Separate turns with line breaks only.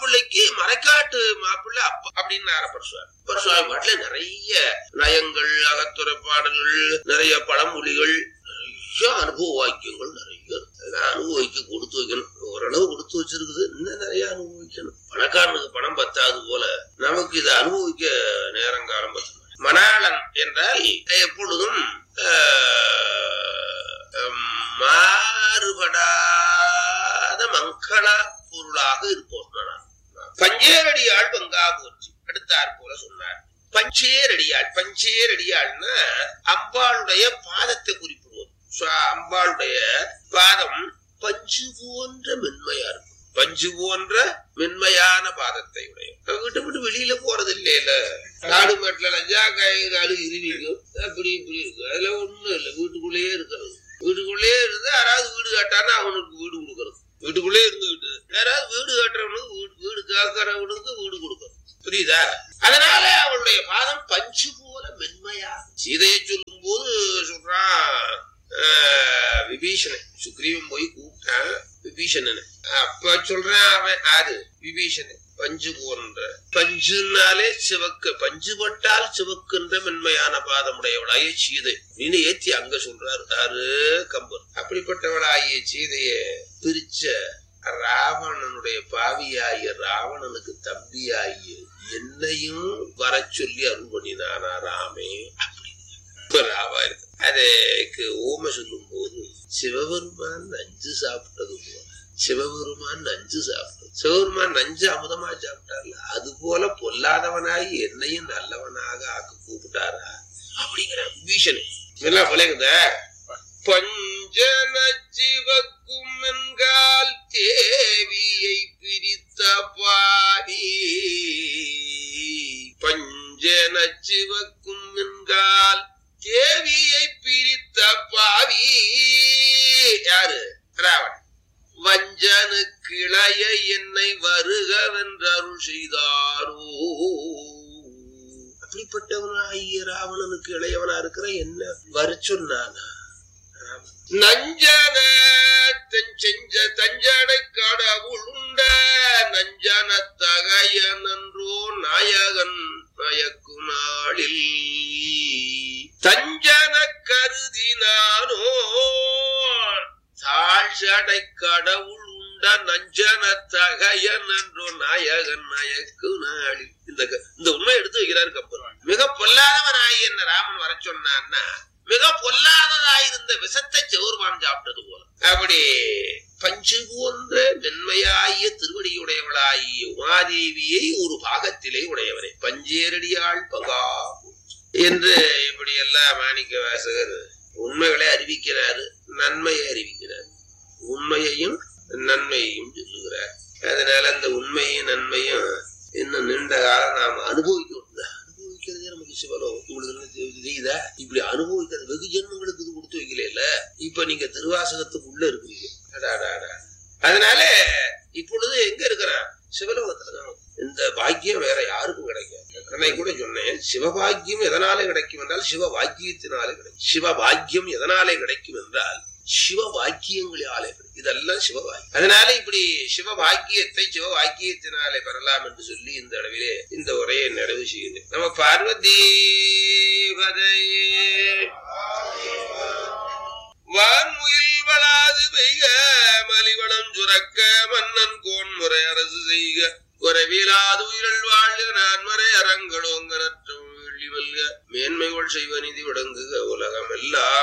மாப்பிள்ளைக்கு மறைக்காட்டு மாப்பிள்ளை அப்பா அப்படின்னு பரசுவாமி பரசுவாமி பாட்டுல நிறைய நயங்கள் அகத்துறை பாடல்கள் நிறைய பழமொழிகள் நிறைய அனுபவ வாக்கியங்கள் நிறைய இருக்கு. அதெல்லாம் அனுபவிக்க கொடுத்து வைக்கணும் ஓரளவு கொடுத்து வச்சிருக்குது இன்னும் நிறைய அனுபவிக்கணும் பணக்காரனுக்கு பணம் பத்தாது போல நமக்கு இதை அனுபவிக்க நேரம் காலம் பத்தணும் மணாளன் என்றால் எப்பொழுதும் ஆஹ், மாறுபடாத மங்கள பொருளாக இருப்போம் மணாளன். பஞ்சேரடியாள் பங்கா போச்சு அடுத்தாற் போல சொன்னார் பஞ்சேரடியாள் பஞ்சேரடியாள்னா அம்பாளுடைய பாதத்தை குறிப்பிடுவது சுவா- அம்பாளுடைய பாதம் பஞ்சு போன்ற மென்மையா இருக்கும் பஞ்சு போன்ற மென்மையான பாதத்தை உடைய விட்டு விட்டு வெளியில போறது இல்லையில காடு மேட்டுல லஞ்சா கை காலு இருவிக்கும் அப்படி இப்படி இருக்கு அதுல ஒண்ணும் இல்லை வீட்டுக்குள்ளேயே இருக்கிறது வீட்டுக்குள்ளேயே இருந்து யாராவது வீடு கட்டானா அவனுக்கு வீடு கொடுக்கறது வீட்டுக்குள்ளே இருந்துகிட்டு யாராவது வீடு கட்டுறவனுக்கு வீடு வீடு காக்கிறவனுக்கு வீடு கொடுக்கறது புரியுதா அதனால அவளுடைய பாதம் பஞ்சு போல மென்மையா சீதையை சொல்லும் போது சொல்றான் ஆஹ், விபீஷணன் சுக்ரீவன் போய் கூப்பிட்டான் விபீஷணன் அப்ப சொல்றான் அவன் யாரு விபீஷணன் பஞ்சு போன்ற பஞ்சுனாலே சிவக்கு பஞ்சு பட்டால் சிவக்குன்ற மென்மையான பாதமுடையவளாய சீதை நீனு ஏத்தி அங்க சொல்றாரு யாரு கம்பர் அப்படிப்பட்டவளாகிய சீதைய பிரிச்ச ராவணனுடைய பாவியாகிய ராவணனுக்கு தம்பியாகிய என்னையும் வர சொல்லி அருள் பண்ணினானா ராமே இப்ப ராவா இருக்கு அதுக்கு ஓம சொல்லும் போது சிவபெருமான் நஞ்சு சாப்பிட்டது போல சிவபெருமான் நஞ்சு சாப்பிட்டது சிவபெருமான் நஞ்சு அமுதமா சாப்பிட்டார்ல அது போல பொல்லாதவனாகி என்னையும் நல்லவனாக ஆக்க கூப்பிட்டாரா அப்படிங்கிற பீஷன் இதெல்லாம் பழகுத பஞ்சன சிவக்கும் என்கால் தேவியை பிரித்த பாடி பஞ்சன சிவக்கும் என்கால் தேவியை பிரித்த பாவி யாரு ராவணன் வஞ்சனு கிளைய என்னை வருகவென்று அருள் செய்தாரோ அப்படிப்பட்டவனாகிய ராவணனுக்கு இளையவனா இருக்கிற என்ன வர சொன்னானா நஞ்சன தன் செஞ்ச தஞ்சடை கடவுள் உண்ட நஞ்சன தகைய நன்றோ நாயகன் மயக்கு நாளில் தஞ்சன கருதினானோ தாழ்சடை கடவுள் உண்ட நஞ்சன தகையன் என்றோ நாயகன் மயக்கு நாளில் இந்த க- இந்த உண்மை எடுத்து வைக்கிறாரு கப்பல் மிக பொல்லாதவனாய் என்ன ராமன் வர சொன்னான்னா மிக பொல்லாததாயிருந்த விஷத்தை செவுர்வான் சாப்பிட்டது போல அப்படி பஞ்சு போன்ற மென்மையாகிய திருவடியுடையவளாகிய உமாதேவியை ஒரு பாகத்திலே உடையவரே பஞ்சேரடியாள் பகா என்று இப்படி எல்லாம் மாணிக்க வாசகர் உண்மைகளை அறிவிக்கிறாரு நன்மையை அறிவிக்கிறார் உண்மையையும் நன்மையையும் சொல்லுகிறார் அதனால அந்த உண்மையும் நன்மையும் இன்னும் நீண்ட காலம் நாம் அனுபவிக்கணும் அனுபவிக்கிறதே நமக்கு சிவலோகம் உங்களுக்கு என்ன தெரி- தெரியுதா இப்படி அனுபவிக்கிறது வெகு ஜென்மங்களுக்கு இது கொடுத்து வைக்கல இப்ப நீங்க திருவாசகத்துக்கு உள்ள இருக்கிறீங்க அடாடாடா. அதனால இப்பொழுது எங்க இருக்கிறான் சிவலோகத்துல தான் இந்த பாக்கியம் வேற யாருக்கும் கிடைக்காது அன்னைக்கு கூட சொன்னேன் சிவபாக்கியம் எதனாலே கிடைக்கும் என்றால் சிவ பாக்கியத்தினாலே கிடைக்கும் சிவ பாக்கியம் எதனாலே கிடைக்கும் என்றால் சிவ வாக்கியங்களாலே கிடைக்கும். இதெல்லாம் சிவபாக்கியம் அதனால இப்படி சிவ பாக்கியத்தை சிவ வாக்கியத்தினாலே பெறலாம் என்று சொல்லி இந்த அளவிலே இந்த உரையை நிறைவு செய்கிறேன் நம்ம பார்வதி வான்முயில் வளாது பெய்க மலிவளம் சுரக்க மன்னன் கோன் முறை அரசு செய்க குறைவிலாது உயிரல் வாழ்க நான்மறை அறங்களோங்க நற்றம் வெள்ளி வெல்க மேன்மைகள் செய்வ நிதி விளங்குக உலகம் எல்லாம்